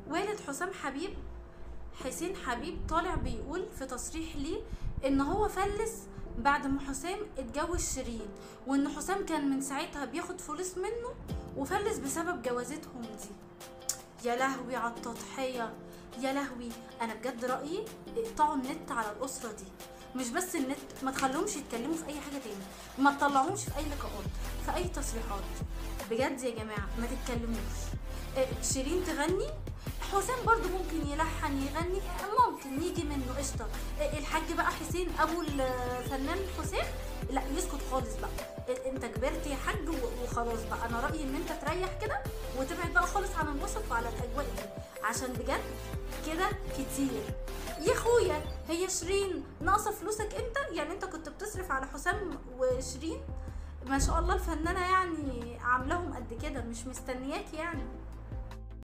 والد حسام حبيب حسين حبيب طالع بيقول في تصريح ليه ان هو فلس بعد ما حسام اتجوز شيرين وان حسام كان من ساعتها بياخد فلوس منه وفلس بسبب جوازتهم دي يا لهوي على التضحية يا لهوي انا بجد رأيي اقطعوا النت على الاسرة دي مش بس النت ما تخلوهمش يتكلموا في اي حاجة تاني ما تطلعوهمش في اي لقاءات في اي تصريحات بجد يا جماعة ما تتكلموش إيه، شيرين تغني حسام برضو ممكن يلحن يغني ممكن يجي منه قشطة إيه، الحاج بقى حسين ابو الفنان حسام لا يسكت خالص بقى إيه، انت كبرت يا حاج و- وخلاص بقى انا رأيي ان انت تريح كده وتبعد بقى خالص عن الوسط وعلى الاجواء دي عشان بجد كده كتير يا اخويا هي شيرين ناقصه فلوسك انت يعني انت كنت بتصرف على حسام وشيرين ما شاء الله الفنانه يعني عاملاهم قد كده مش مستنياك يعني